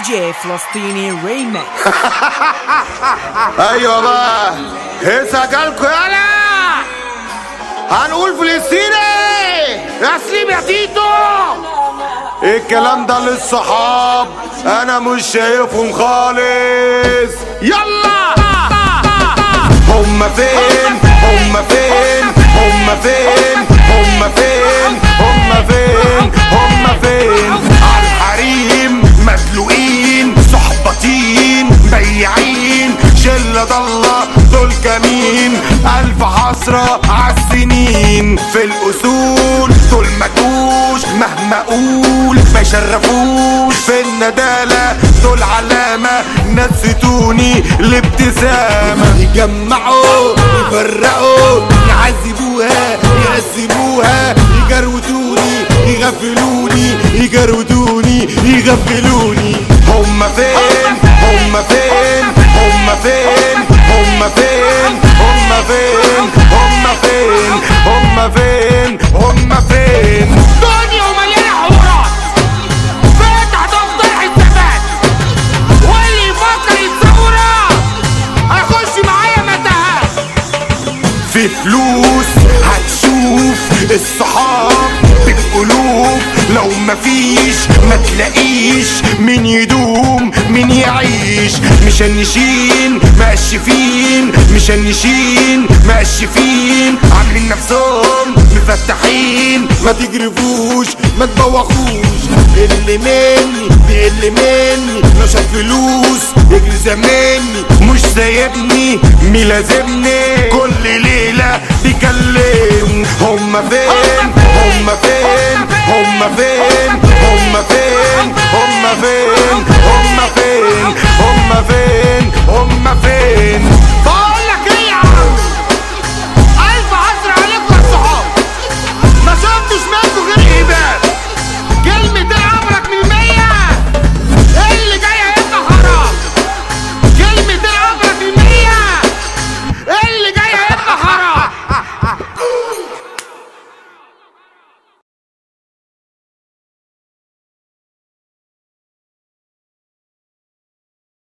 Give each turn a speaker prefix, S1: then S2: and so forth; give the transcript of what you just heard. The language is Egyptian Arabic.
S1: جي فلسطيني ريمكس
S2: ايوه بقى هسه جالكوا يالا هنقول فلسطيني يا سليم يا تيتو الكلام ده للصحاب انا مش شايفهم خالص يلا هم فين هم فين هم فين هم فين هم فين هم فين عالحريم مدلوقين صحبتين بياعين شلة ضلة دول كمين ألف حسرة عالسنين في الأصول دول مدوش مهما أقول ما يشرفوش في الندالة دول علامة نسيتوني الابتسامة يجمعوا يفرقوا يعذبوها يقسموها يجرودوني يغفلوني يجرودوني يغفلوني هم فين هم فين هم فين هم فين هم فين هم فين هم فين هم فين
S3: دنيا ومليانة حوارات فتح دفتر حسابات واللي يفكر يتصورها هيخش معايا متاهات
S2: في فلوس هتشوف الصحاب بالقلوب لو مفيش ما تلاقيش مين يدوم مين يعيش مشنشين مقشفين مشنشين مقشفين عاملين نفسهم مفتحين ما تجرفوش ما تبوخوش اللي مني بيقل مني لو شاف فلوس يجري زماني مش سايبني ملازمني كل ليلة بيكلمني هم فين هم فين هم فين هم فين هم فين هم فين هم فين هم فين